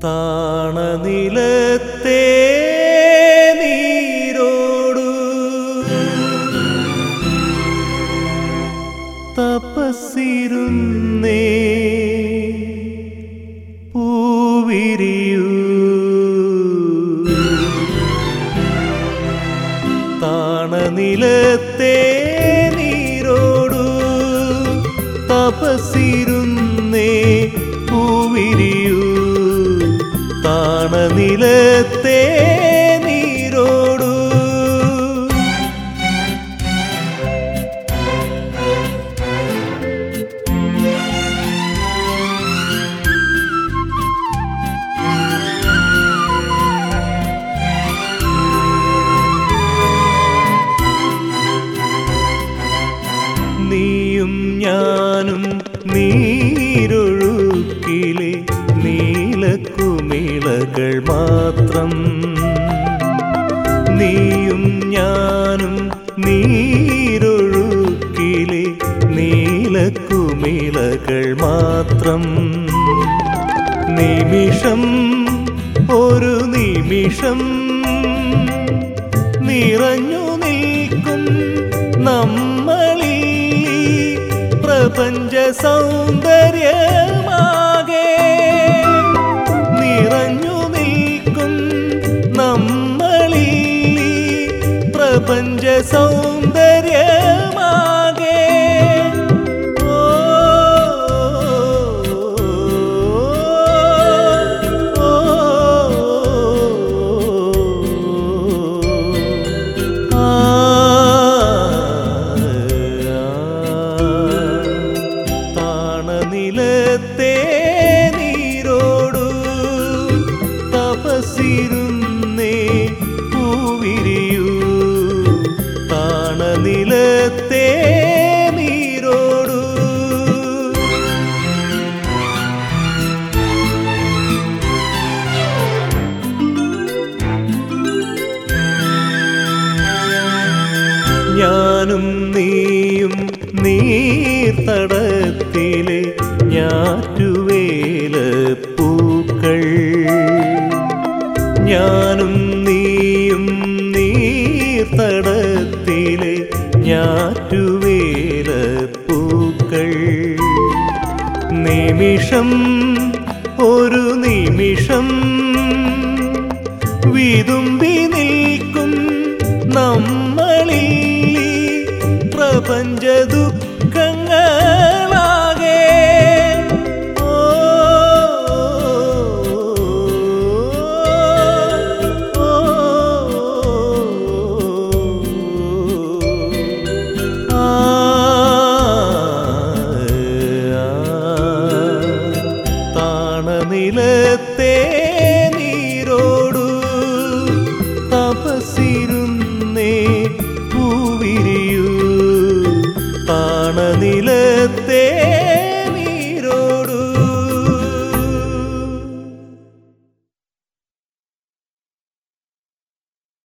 താണനിലത്തെ നീരോടു തപസ്സിരുന്നേ പൂവിരിയൂ താണനിലത്തെ നീരോടു തപസ്സിരുന്നേ പൂവിരിയൂ താണനിലത്തെ നീരോടു നീയും ഞാനും നീരൊഴുക്കിലെ നീലക്കുമിളകൾ മാത്രം നീയും ഞാനും നീരൊഴുക്കിലെ നീലക്കുമിളകൾ മാത്രം നിമിഷം ഒരു നിമിഷം നിറഞ്ഞു നിൽക്കും നമ്മളീ പ്രപഞ്ച സൗന്ദര്യമാകെ നിറഞ്ഞു നിൽക്കും നമ്മളീ പ്രപഞ്ച സൗന്ദര്യമാകെ ഓ, ഓ, ഓ, താണനിലത്തെ നീരോടു തപസ്സിരുന്നേ പൂവിരിയൂ താണനിലത്തെ നീരോടു ഞാനും നീയും നീർത്തടത്തിലെ ഞാറ്റുവേല പൂക്കൾ ഞാനും നീയും നീർത്തടത്തിലെ ഞാറ്റുവേല പൂക്കൾ നിമിഷം ഒരു നിമിഷം വിതുമ്പി നിൽക്കും നമ്മളീ പ്രപഞ്ച ദുഃഖങ്ങളാകെ ഓ, ഓ, ആ, താണനിലത്തെ നീരോടു തപസ്സിരുന്നേ പൂവിരിയൂ താണനിലത്തെ